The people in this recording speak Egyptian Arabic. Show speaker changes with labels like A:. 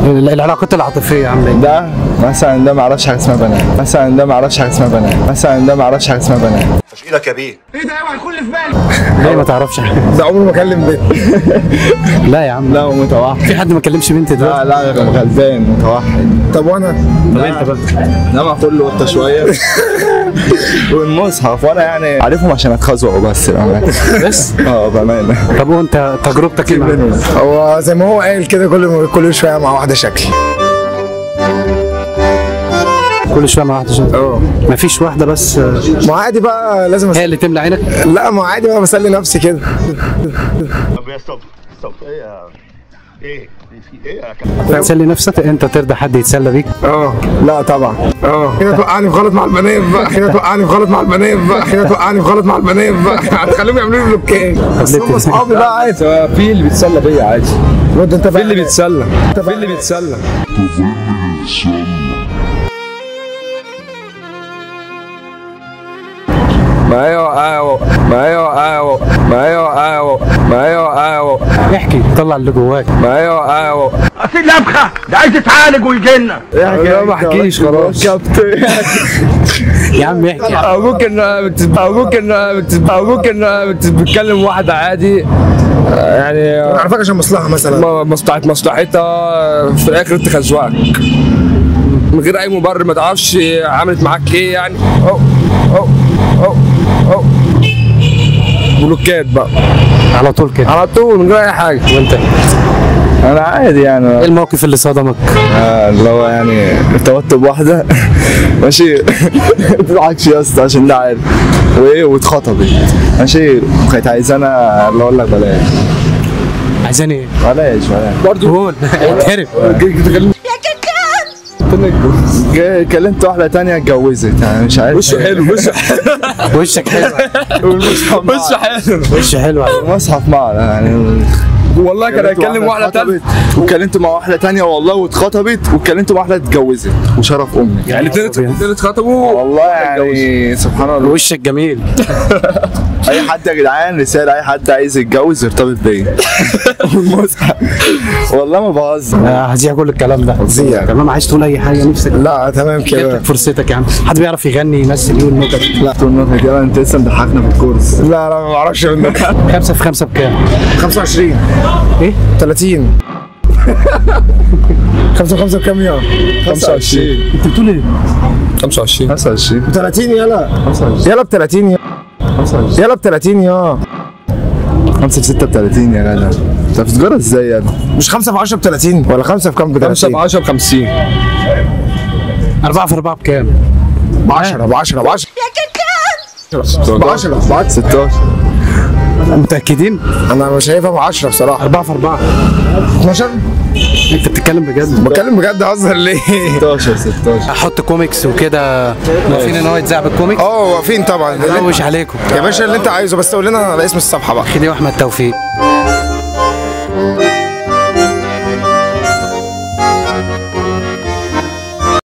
A: العلاقات العاطفيه عامله ايه؟
B: ده مثلا ده ما يعرفش حاجه اسمها بنات مثلا ده ما يعرفش حاجه اسمها بنات مثلا ده ما يعرفش حاجه اسمها بنات
C: تشكيلك يا بيه
A: ليه ما تعرفش حاجه؟
B: ده عمره ما كلم بنت
A: لا يا عم
B: لا هو متوحد
A: في حد ما كلمش بنت دلوقتي
B: لا لا غلبان متوحد طب وانا
A: طب انت بقى
B: انما كله قطه شويه والمصحف وانا يعني عارفهم عشان اتخزقوا بس بامانه
A: بس
B: اه بامانه
A: طب وانت تجربتك ايه معاه؟
D: هو زي ما هو قال كده كل كل شويه مع واحده شكل
A: كل شويه مع واحده شويه
D: اه
A: ما فيش واحده بس آه،
D: ما عادي بقى لازم أس...
A: هي اللي تملى عينك
D: لا ما عادي بقى بسلي نفسي كده
C: طب يا ستوب ستوب ايه يا ايه في ايه يا كابتن
A: تسلي نفسك انت ترضى حد يتسلى بيك
D: اه لا طبعا اه هنا توقعني في غلط مع البنات بقى هنا توقعني في غلط مع البنات بقى هنا توقعني في غلط مع البنات بقى هتخليهم يعملوا لي بلوكات بس هم اصحابي بقى عادي
B: في اللي بيتسلى بيا عادي
D: رد انت بقى في اللي
B: بيتسلى في اللي بيتسلى ما هي ما هي ما هي ما هي
A: احكي طلع اللي جواك
B: ما هي
C: اصل لبخه ده عايز يتعالج ويجي لنا
B: لا ما احكيش خلاص كابتن
A: يا عم احكي
B: او ممكن او ممكن او ممكن بتتكلم واحده عادي يعني
D: انا عارفك عشان مصلحه مثلا
B: ما- مصلحة مصلحتها في الاخر تخزوعك من غير اي مبرر ما تعرفش عملت معاك ايه يعني او او او او بلوكات بقى
A: على طول كده
B: على طول من غير اي حاجه
A: وانت
B: انا عادي
A: ايه
B: يعني
A: الموقف اللي صدمك؟
B: اللي هو يعني ارتبطت بواحده ماشي ما تضحكش يا اسطى عشان ده عادي وايه واتخطبت ماشي كانت عايزانا اللي اقول لك بلاش
A: عايزاني ايه؟
B: بلاش بلاش
A: برضه قول اعترف
B: جا- كلمت واحدة تانية اتجوزت يعني مش عارف وشه حلو وشه
A: وشك حلو
B: والمصحف وشه حلو
A: وش حلو
B: مصحف معنا يعني
E: والله كان هيكلم واحده تانية
B: اتخطبت واتكلمت مع واحدة تانية والله واتخطبت واتكلمت مع واحدة اتجوزت وشرف امي
E: يعني الاثنين الاثنين اتخطبوا
B: والله يعني سبحان الله
A: وشك جميل
B: اي حد يا جدعان رسالة اي حد عايز يتجوز يرتبط بيا والمصحف والله ما بهزر
A: آه، هزيع كل الكلام ده
D: هزيع.
A: تمام عايز تقول اي حاجه نفسك
D: لا تمام كده
A: جبتك فرصتك يا عم حد بيعرف يغني يمثل يقول نكت
B: لا تقول النقطة دي انت لسه مضحكنا في الكورس
D: لا لا ما بعرفش منك
A: خمسة في خمسة بكام؟
D: 25
A: ايه؟
D: 30 5 5 بكام يا
B: 25
A: انت بتقول ايه؟
E: 25
B: 25
D: 30 يلا يلا ب 30 يا يلا ب 30 يا
B: 5 في 6 ب 30 يا جدع انت بتتجرى ازاي يا ابني؟
D: مش 5 في 10 ب 30 ولا 5 في كام ب
E: 5 ب
D: 30
E: 10 ب 50
A: أربعة في أربعة بكام؟
D: ب 10 ب 10 ب 10 ب 10 ب 10
B: 16
A: متأكدين؟
D: انا مش شايفها ب 10 بصراحه
A: أربعة في أربعة
D: 12
A: أنت بتتكلم بجد؟
D: بتكلم بجد اهزر ليه
B: 16 16
A: أحط كوميكس وكده موافقين إن هو يتذاع بالكوميكس؟
D: اه واقفين طبعا
A: روش عليكم
D: يا باشا اللي انت عايزه بس قول لنا على اسم الصفحه بقى
A: خدي وأحمد توفيق